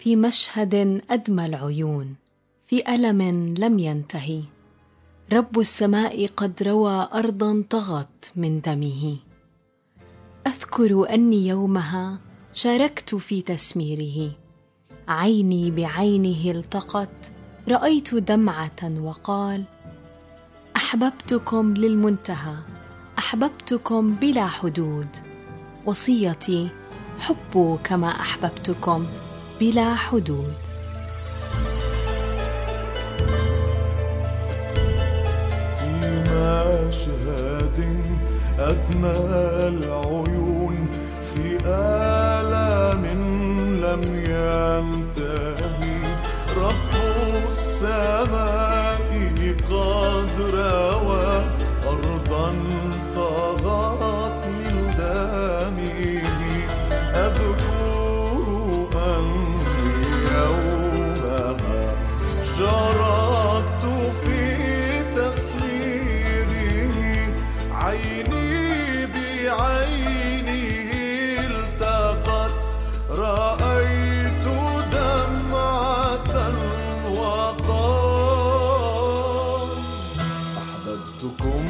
في مشهد ادمى العيون في الم لم ينتهي رب السماء قد روى ارضا طغت من دمه اذكر اني يومها شاركت في تسميره عيني بعينه التقت رايت دمعه وقال احببتكم للمنتهى احببتكم بلا حدود وصيتي حبوا كما احببتكم بلا حدود في مشهد أدمى العيون في آلام لم ينتهي رب السماء قد روى أرضا طغت من دمه أذكر أني يومها شاركت في تسميره عيني بعينه التقت رأيت دمعة وقال أحببتكم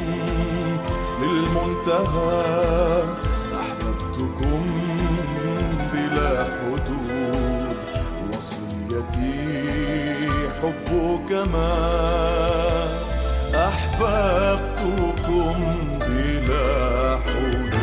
للمنتهى أحببتكم بلا حدود وصيتي حبك ما أحببتكم بلا حدود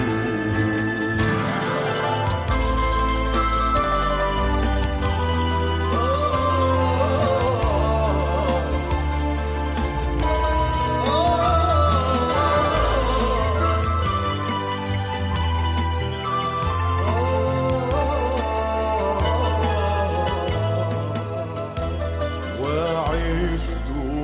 وعشت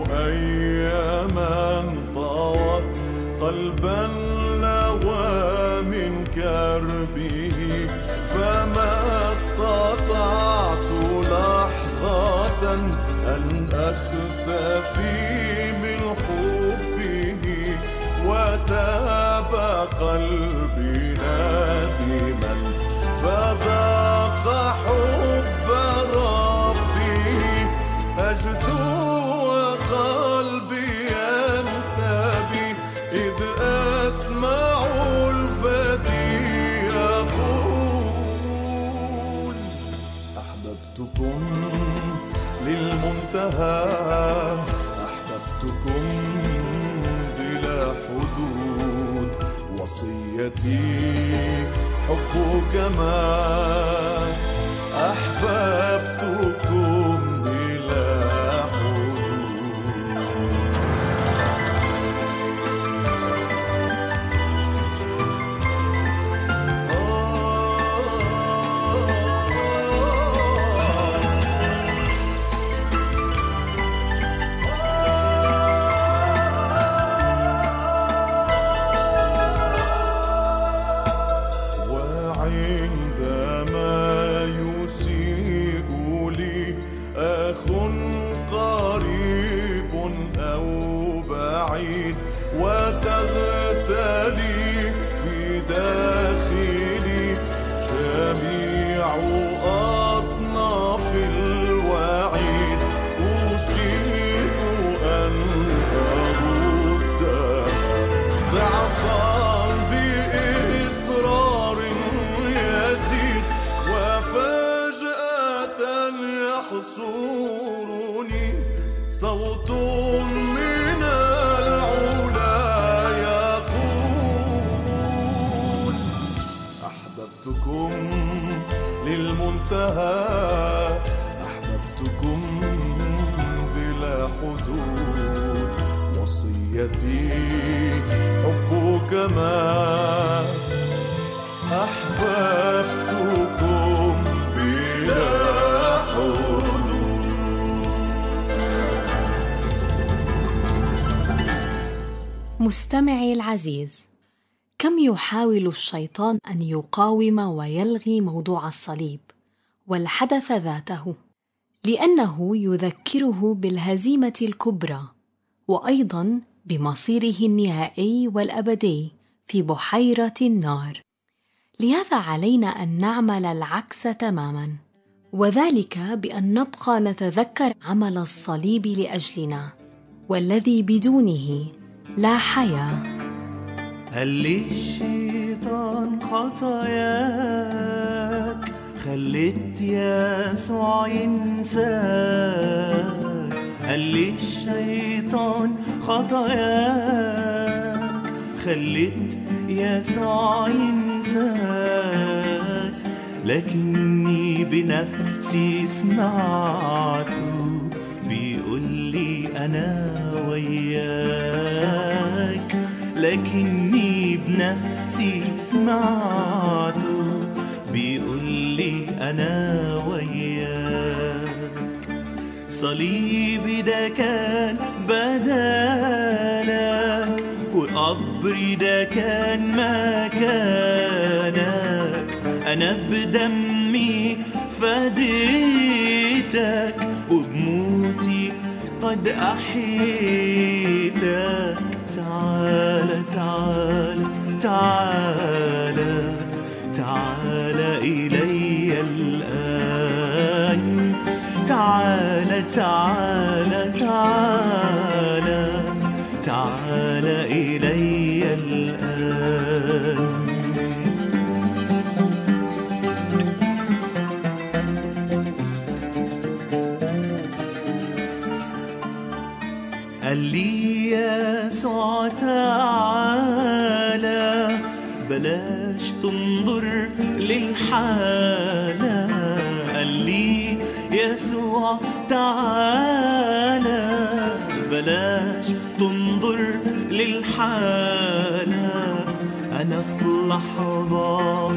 أياما طوت قلبا نوى من كربه فما استطعت لحظة أن أختفي من حبه وتاب قلبي نادما فذاق حب ربي أجثو وقلبي ينسبي إذ أسمع الفتي يقول أحببتكم للمنتهى أحببتكم بلا حدود وصيتي حبك ما أحببتكم بلا حدود وعندما يسيء لي أخ قريب أو بعيد وتغتلي في داخلي جميع أصناف الوعيد أشيك أن أردها ضعفا بإصرار يزيد وفجأة يحصرني صوت من العلا يقول أحببتكم للمنتهى أحببتكم بلا حدود وصيتي حبك ما أحببتكم بلا حدود مستمعي العزيز كم يحاول الشيطان ان يقاوم ويلغي موضوع الصليب والحدث ذاته لانه يذكره بالهزيمه الكبرى وايضا بمصيره النهائي والابدي في بحيره النار لهذا علينا ان نعمل العكس تماما وذلك بان نبقى نتذكر عمل الصليب لاجلنا والذي بدونه لا حياه هل للشيطان خطاياك خلت يسوع ينساك هل للشيطان خطاياك خلت يسوع ينساك لكني بنفسي سمعته بيقول لي أنا وياك لكني بنفسي سمعته بيقول لي أنا وياك صليبي ده كان بدالك وقبري ده كان مكانك أنا بدمي فديتك وبموتي قد أحيتك تعال تعال تعال تعال إلي الآن تعال تعال تعال تعال إلي الآن قال لي يسوع تعالى بلاش تنظر للحالة قال لي يسوع تعالى بلاش تنظر للحالة أنا في لحظة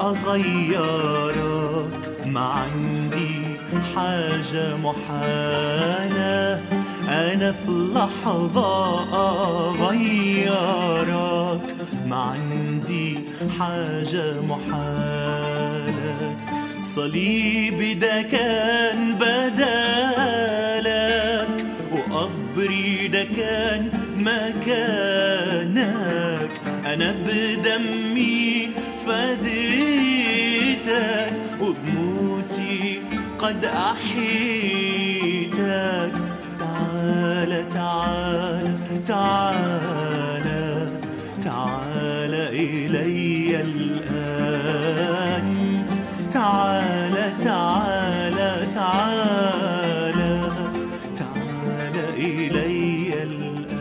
أغيرك ما عندي حاجة محالة أنا في لحظة أغيرك ما عندي حاجة محالة صليبي ده كان بدالك وقبري ده كان مكانك أنا بدمي فديتك وبموتي قد أحيتك تعال تعال تعال تعال إلي الآن تعال تعال تعال تعال إلي الآن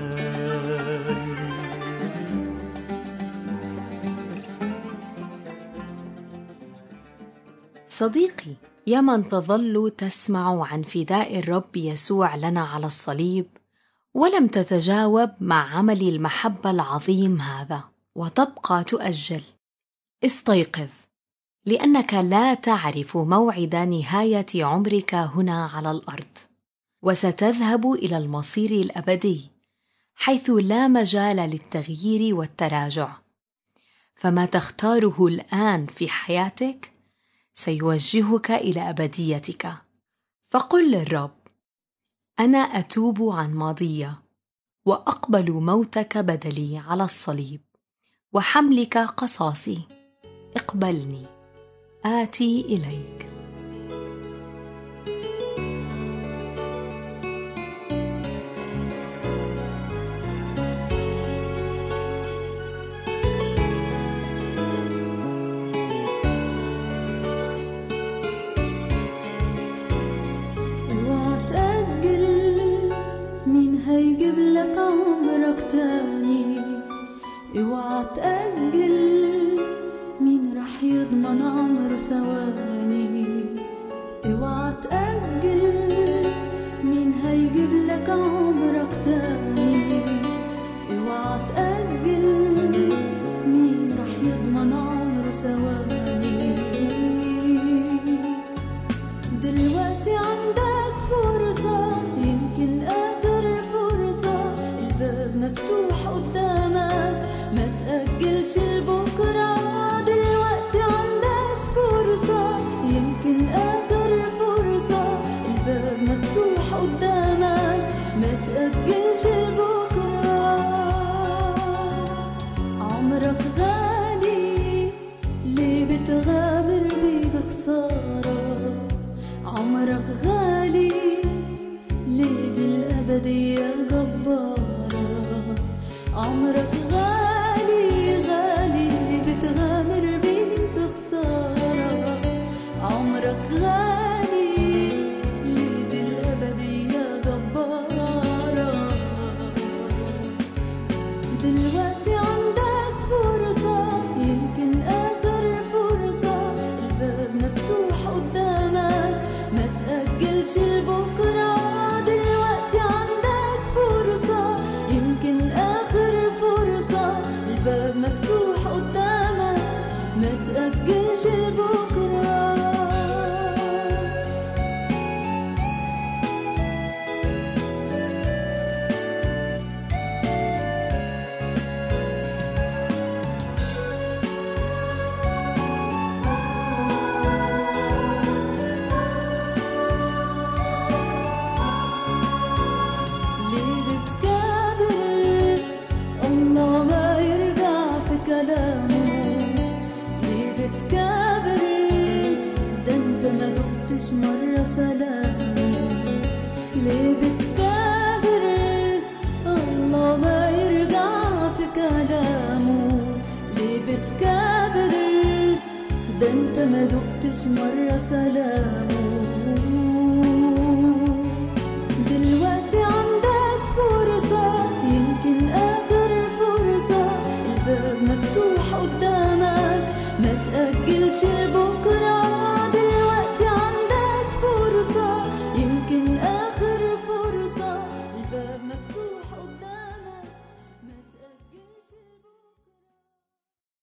صديقي يا من تظل تسمع عن فداء الرب يسوع لنا على الصليب ولم تتجاوب مع عمل المحبه العظيم هذا وتبقى تؤجل استيقظ لانك لا تعرف موعد نهايه عمرك هنا على الارض وستذهب الى المصير الابدي حيث لا مجال للتغيير والتراجع فما تختاره الان في حياتك سيوجهك الى ابديتك فقل للرب انا اتوب عن ماضيه واقبل موتك بدلي على الصليب وحملك قصاصي اقبلني اتي اليك اوعى تأجل مين هيجيب لك عمرك تاني اوعى تأجل مين راح يضمن عمره ثواني اوعى تأجل مين هيجيب لك عمرك تاني اوعى تأجل مين راح يضمن عمره ثواني دلوقتي عندك فرصة يمكن آخر فرصة الباب مفتوح قدامك ما تأجلش لبكرة دلوقتي عندك فرصة يمكن آخر فرصة الباب مفتوح قدامك ما تأجلش لبكرة عمرك غالي ليه بتغامر بيه بخسارة تأجلش لبكرة دلوقتي عندك فرصة يمكن آخر فرصة الباب مفتوح قدامك ما تأجلش لبكرة ليه بتكابر الله ما يرجع في كلامه ليه بتكابر ده انت ما دقتش مرة سلامه ليه بتكابر الله ما يرجع في كلامه ليه بتكابر ده انت ما دقتش مرة سلامه دلوقتي عندك فرصة يمكن آخر فرصة الباب مفتوح قدامك ما تأجلش لبكرة